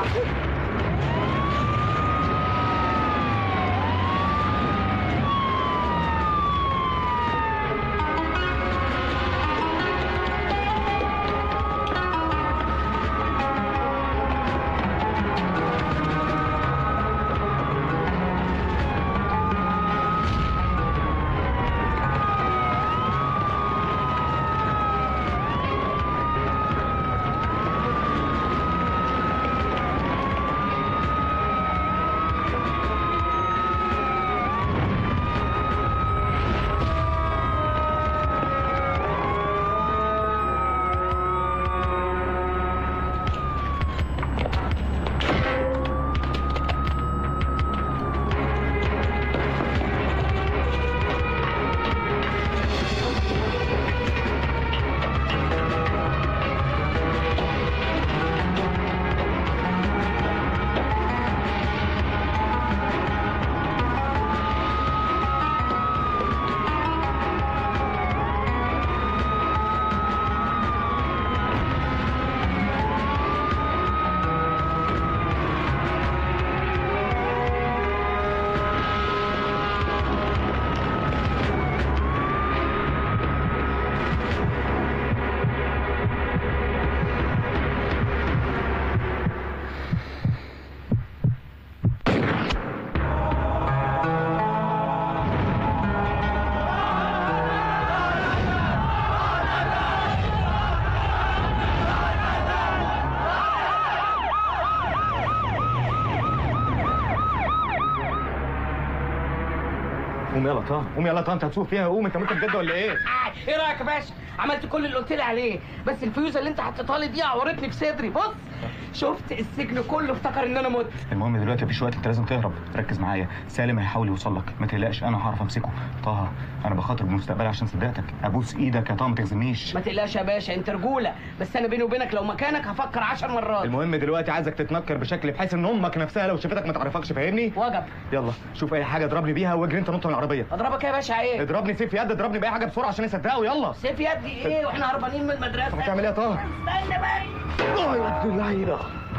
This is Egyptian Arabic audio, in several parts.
قوم يلا طه قوم يلا طه انت هتسوق فيها قوم انت ممكن بجد ولا ايه؟ آه، ايه رايك يا باشا عملت كل اللي قلت لي عليه بس الفيوزه اللي انت حطيتها لي دي عورتني في صدري بص شفت السجن كله افتكر ان انا مت المهم دلوقتي مفيش وقت انت لازم تهرب ركز معايا سالم هيحاول يوصل لك ما تقلقش انا هعرف امسكه طه انا بخاطر بمستقبلي عشان صدقتك ابوس ايدك يا طه ما تغزمنيش ما تقلقش يا باشا انت رجوله بس انا بيني وبينك لو مكانك هفكر عشر مرات المهم دلوقتي عايزك تتنكر بشكل بحيث ان امك نفسها لو شافتك ما تعرفكش فاهمني وجب يلا شوف اي حاجه اضربني بيها واجري انت نط من العربيه اضربك ايه يا باشا ايه اضربني سيف يد اضربني باي حاجه بسرعه عشان يصدقوا يلا سيف يدي ايه واحنا هربانين من المدرسه طب هتعمل ايه يا طه؟ استنى بقى اه يا ابن اللعيبه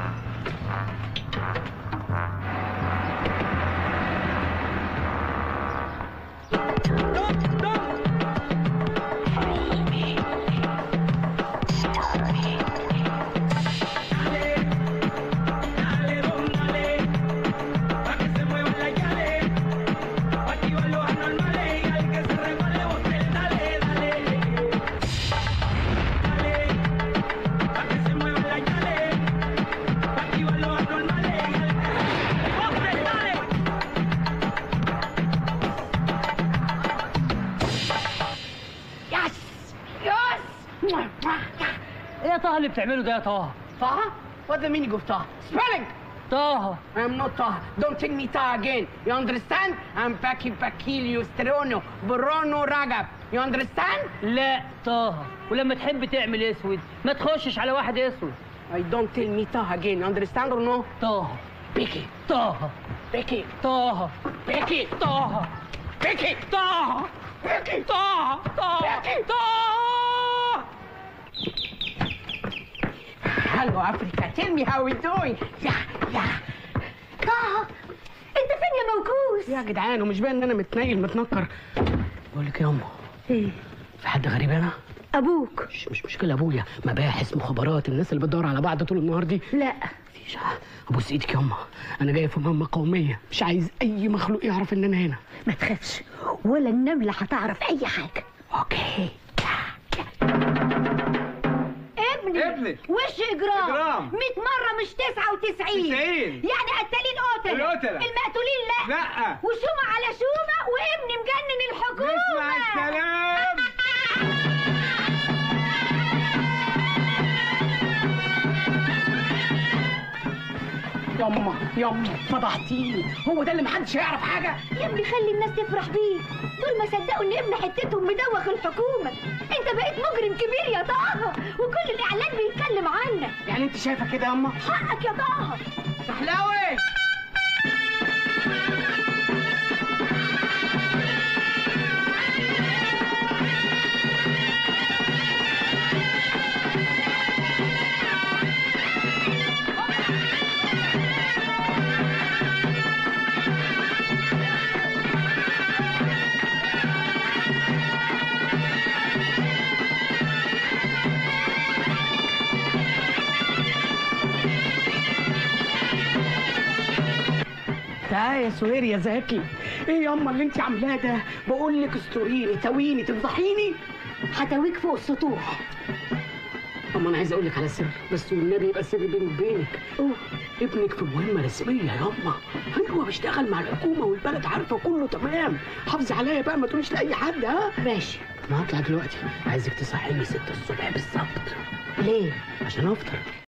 يس يس ايه يا طه اللي بتعمله ده يا طه؟ طه What the meaning of طه Spelling طه I'm not طه Don't tell me طه again You understand I'm Paki Pakilio Strono Bruno Ragab You understand لا طه ولما تحب تعمل اسود ما تخشش على واحد اسود I don't tell me طه again You understand or no طه Picky طه Picky طه Picky طه Picky طه Picky طه طه Picky طه Hello Africa Tell me how we doing Yeah yeah طه انت فين يا موكوس يا جدعان ومش باين ان انا متنيل متنكر بقول لك يا امه ايه في حد غريب هنا ابوك مش مش مشكله ابويا مباحث مخابرات الناس اللي بتدور على بعض طول النهار دي لا مفيش ابوس ايدك يا امه انا جاي في مهمه قوميه مش عايز اي مخلوق يعرف ان انا هنا ما تخافش ولا النملة هتعرف اي حاجة اوكي ابني ابني. وش اجرام إجرام. 100 مرة مش 99 90. يعني قتالين قتلة القتلة. المقتولين لا لا. وشومة على شومة وابني مجنن الحكومة اسمع الكلام يما يما فضحتيني هو ده اللي محدش هيعرف حاجه يا ابني خلي الناس تفرح بيه دول ما صدقوا ان ابن حتتهم مدوخ الحكومة انت بقيت مجرم كبير يا طه وكل الاعلام بيتكلم عنك يعني انت شايفه كده يما حقك يا طه سحلاوي تعالى يا سهير يا زكي ايه ياما اللي انت عاملاه ده بقول لك استوريني تويني تفضحيني هتويك فوق السطوح اما انا عايز اقول لك على سر بس والنبي يبقى سر بيني وبينك أوه. ابنك في مهمه رسميه ياما ايوه بيشتغل مع الحكومه والبلد عارفه كله تمام حافظي عليا بقى ما تقوليش لاي حد ها ماشي انا هطلع دلوقتي عايزك تصحيني 6 الصبح بالظبط ليه عشان افطر